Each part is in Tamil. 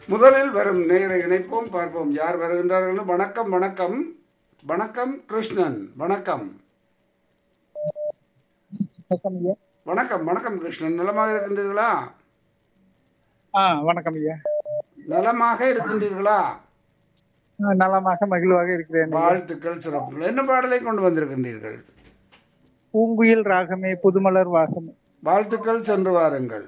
முதலில் வரும் நேரை இணைப்போம் பார்ப்போம் யார் வருகின்றார்கள் வணக்கம் வணக்கம் வணக்கம் கிருஷ்ணன் வணக்கம் வணக்கம் ஐயா வணக்கம் வணக்கம் கிருஷ்ணன் நலமாக இருக்கின்றீர்களா ஆ வணக்கம் ஐயா நலமாக இருக்கின்றீர்களா ஆ, நலமாக மகிழ்வாக இருக்கிறேன் ஐயா. வாழ்த்துக்கள் சிறப்புகள் என்ன பாடலை கொண்டு வந்திருக்கின்றீர்கள் பூங்குயில் ராகமே புதுமலர் வாசமே வாழ்த்துக்கள் சென்று வாருங்கள்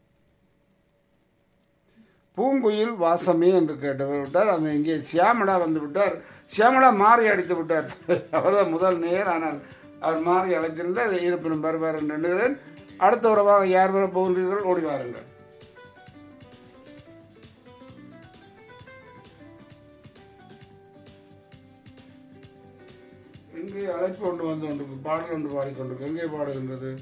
பூங்குயில் வாசமே என்று கேட்டவர் விட்டார் அந்த இங்கே சியாமளா வந்து விட்டார் சியாமளா மாறி அடித்து விட்டார் அவர்தான் முதல் நேர் ஆனால் அவர் மாறி அழைத்திருந்தார் இருப்பினும் வருவார் என்று எண்ணுகிறேன் அடுத்த உறவாக யார் வர போகின்றீர்கள் ஓடி வாருங்கள் எங்கே அழைப்பு கொண்டு வந்து கொண்டு பாடல் ஒன்று பாடிக்கொண்டிருக்கு எங்கே பாடுகின்றது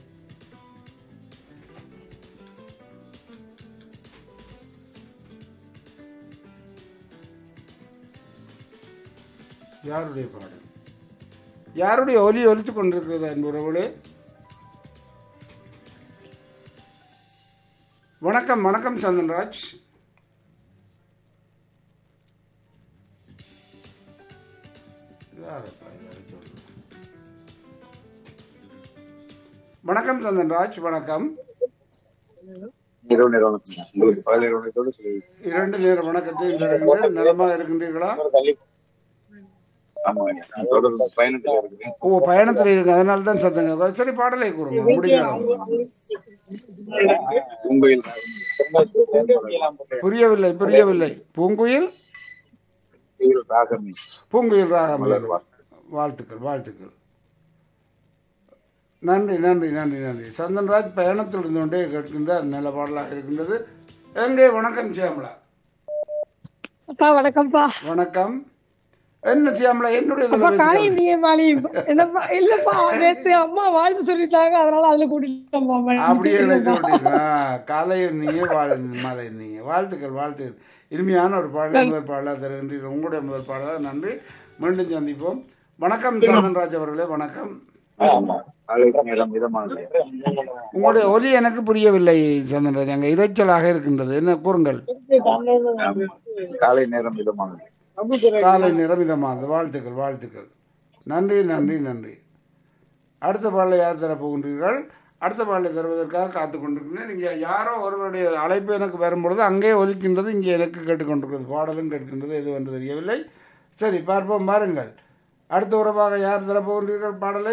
யாருடைய பாடல் யாருடைய ஒலி ஒலித்துக் கொண்டிருக்கிறது அன்புறவுகளே வணக்கம் வணக்கம் சந்தன்ராஜ் யாரப்பா யாரு சொல்றது? வணக்கம் சந்தன்ராஜ் வணக்கம் இரவு நேரம் வணக்கம். உங்களுக்கு பகல் இரவு நேரத்தோடு சரி. இரண்டு நேர வணக்கத்தையும் தருகின்றேன் நலமாக இருக்கின்றீர்களா ஆமாங்க ஐயா. நான் தொடர்ந்து பயணத்தில் இருக்கிறேன் ஓ பயணத்தில் இருக்கு அதனால தான் சத்தங்க சரி பாடலை கூறுங்க முடிக்கலாம் உங்கள் புரியவில்லை புரியவில்லை பூங்குயில் ராகமே பூங்குயில் ராகம் வாழ்த்துக்கள் வாழ்த்துக்கள் நன்றி நன்றி நன்றி நன்றி சந்தன்ராஜ் பயணத்தில் இருந்து கொண்டே கேட்கின்றார் நல்ல பாடலாக இருக்கின்றது எங்கே வணக்கம் சியாமலா அப்பா வணக்கம்ப்பா வணக்கம் என்ன சியாமலா என்னுடைய இதில் அப்பா பேசுகிறேன். காலையும் நீயே மாலையும் என்னப்பா இல்லப்பா நேத்து அம்மா வாழ்த்து சொல்லிட்டாங்க அதனால அதுல கூட்டிட்டு அப்படியே நினைத்து விட்டீங்களா காலையில் நீயே வாழ் மாலை நீயே வாழ்த்துக்கள் வாழ்த்துக்கள் இனிமையான ஒரு பாடல் முதல் பாடலாக தருகின்றீர்கள் உங்களுடைய முதல் பாடலாக நன்றி மீண்டும் சந்திப்போம் வணக்கம் சந்தன்ராஜ் அவர்களே வணக்கம் ஆமா காலை நேரம் மிதமானது உங்களுடைய ஒலி எனக்கு புரியவில்லை சந்தன்ராஜ் அங்கே இரைச்சலாக இருக்கின்றது என்ன கூறுங்கள் ஆமா. காலை நேரம் மிதமானது காலை நிரமிதமானது வாழ்த்துக்கள் வாழ்த்துக்கள் நன்றி நன்றி நன்றி அடுத்த பாடலை யார் தர போகின்றீர்கள் அடுத்த பாடலை தருவதற்காக காத்து கொண்டிருக்கிறேன் நீங்கள் யாரோ ஒருவருடைய அழைப்பு எனக்கு வரும்பொழுது அங்கே ஒலிக்கின்றது இங்கே எனக்கு கேட்டுக்கொண்டிருக்கிறது பாடலும் கேட்கின்றது எது என்று தெரியவில்லை சரி பார்ப்போம் பாருங்கள் அடுத்த உறவாக யார் தர போகின்றீர்கள் பாடலை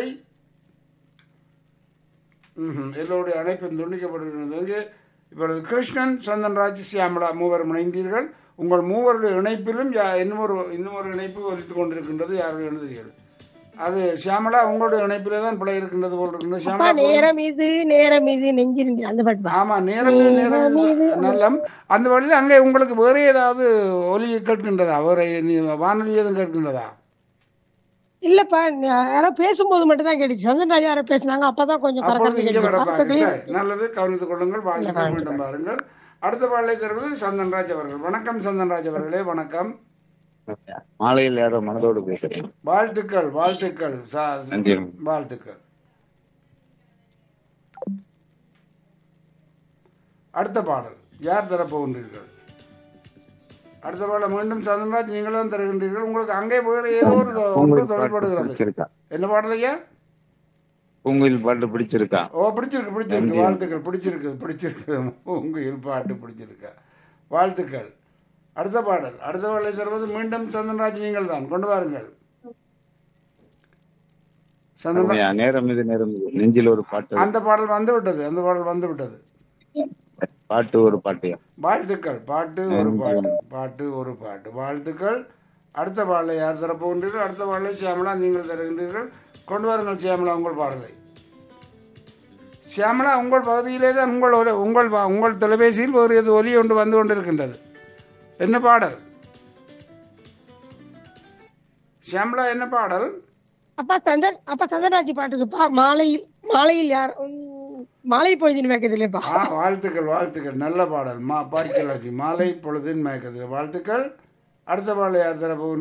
ம்ஹும். எல்லோருடைய அழைப்பும் துண்டிக்கப்படுகிறது இங்கே இப்பொழுது கிருஷ்ணன் சந்தன்ராஜ் சியாமலா மூவரும் இணைந்தீர்கள் உங்கள் மூவருடைய இணைப்பிலும் யா- இன்னும் ஒரு இன்னும் ஒரு இணைப்பு ஒலித்துக் கொண்டிருக்கின்றது யாருடைய எழுதுகிறீர்கள் அது சியாமலா உங்களுடைய இணைப்பிலே தான் பிழை இருக்கின்றது போல் இருக்கின்றது அப்பா சியாமலா நேரம் இது நேரம் இது நெஞ்சிருந்தி அந்த பாட்டு ஆமா நேரம் இது, நேரம் இது, நல்லம் அந்த வழியில் அங்கே உங்களுக்கு வேறு ஏதாவது ஒலி கேட்கின்றதா வேறு நீ- வானொலி எதுவும் கேட்கின்றதா இல்லப்பா நான் யாரோ பேசும்போது மட்டும் தான் கேட்டுச்சு சந்தன்ராஜ் யாரோ பேசுனாங்க அப்பதான் கொஞ்சம் அப்பொழுது கரெக்டா இங்கே வர கேட்டுச்சு பாருங்க சரி நல்லது கவனித்துக் கொள்ளுங்கள் வாழ்த்துக்கள் மீண்டும் பாருங்கள் அடுத்த பாடலை தருவது சந்தன்ராஜ் அவர்கள் வணக்கம் சந்தன்ராஜ் அவர்களே வணக்கம் மாலையில் யாரோ மனதோடு பேசுறேன் வாழ்த்துக்கள் வாழ்த்துக்கள் சார் நன்றி வாழ்த்துக்கள் அடுத்த பாடல் யார் தரப்போகின்றீர்கள் அடுத்த பாடல் மீண்டும் சந்திரராஜ் நீங்களும் தருகின்றீர்கள் உங்களுக்கு அங்கே வேறு ஏதோ ஒரு ஒன்று பூங்குயில் பாட்டு தொழில்படுகிறது பிடிச்சிருக்கா என்ன பாடல் ஐயா பூங்குயில் பாட்டு பிடிச்சிருக்கா ஓ பிடிச்சிருக்கு பிடிச்சிருக்கு நன்றி. வாழ்த்துக்கள் பிடிச்சிருக்குது பிடிச்சிருக்குது உங்கள் பாட்டு பிடிச்சிருக்கா வாழ்த்துக்கள் அடுத்த பாடல் அடுத்த பாடலை தருவது மீண்டும் சந்தன்ராஜ் நீங்கள் தான் கொண்டு வாருங்கள் சந்தன்ராஜ் உண்மையா? நேரம் இது நேரம் இது நெஞ்சில் ஒரு பாட்டு அந்த பாடல் வந்து விட்டது அந்த பாடல் வந்து விட்டது பாட்டு ஒரு பாட்டியா வாழ்த்துக்கள் பாட்டு ஒரு பாட்டு பாட்டு ஒரு பாட்டு வாழ்த்துக்கள் அடுத்த பாடலை யார் தரப்போகின்றீர்கள் அடுத்த பாடலை சியாமலா நீங்கள் தருகின்றீர்கள் கொண்டு வாருங்கள் சியாமலா உங்கள் பாடலை சியாமலா உங்கள் பகுதியிலே தான் உங்கள் ஒலி- உங்கள் வா- உங்கள் தொலைபேசியில் ஒரு இது ஒலி ஒன்று வந்து கொண்டிருக்கின்றது என்ன பாடல் சியாமலா என்ன பாடல் அப்பா சந்தன் அப்பா சந்தன்ராஜ் பாட்டுக்குப்பா மாலையில் மாலையில் யார் உம், மாலை பொழுதின் வைக்கிறது இல்லையப்பா ஆ வாழ்த்துக்கள் வாழ்த்துக்கள் நல்ல பாடல் மா பாய்க்கலாட்சி மாலை பொழுதின் மயக்கத்தில் வாழ்த்துக்கள் அடுத்த பாடலை யார் தரப்போகின்ற